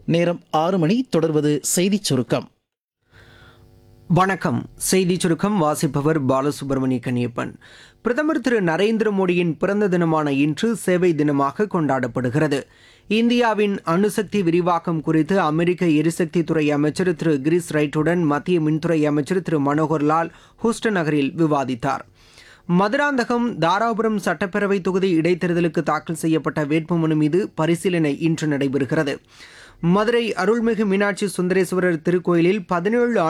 நேரம் ஆறு மணி தொடர்வது செய்திச் சுருக்கம் வணக்கம் செய்தி சுருக்கம் வாசிப்பவர் பாலசுப்ரமணிய கன்னியப்பன் பிரதமர் திரு நரேந்திர மோடியின் பிறந்த தினமான இன்று சேவை தினமாக கொண்டாடப்படுகிறது இந்தியாவின் அணுசக்தி விரிவாக்கம் குறித்து அமெரிக்க எரிசக்தி துறை அமைச்சர் திரு கிரிஸ் ரைட்டுடன் மத்திய மின்துறை அமைச்சர் திரு மனோகர் லால் ஹூஸ்டன் நகரில் விவாதித்தார் மதுராந்தகம் தாராபுரம் சட்டப்பேரவை தொகுதி இடைத்தேர்தலுக்கு தாக்கல் செய்யப்பட்ட வேட்புமனு மீது பரிசீலனை இன்று நடைபெறுகிறது மதுரை அருள்மிகு மீனாட்சி சுந்தரேஸ்வரர் திருக்கோயிலில் பதினேழு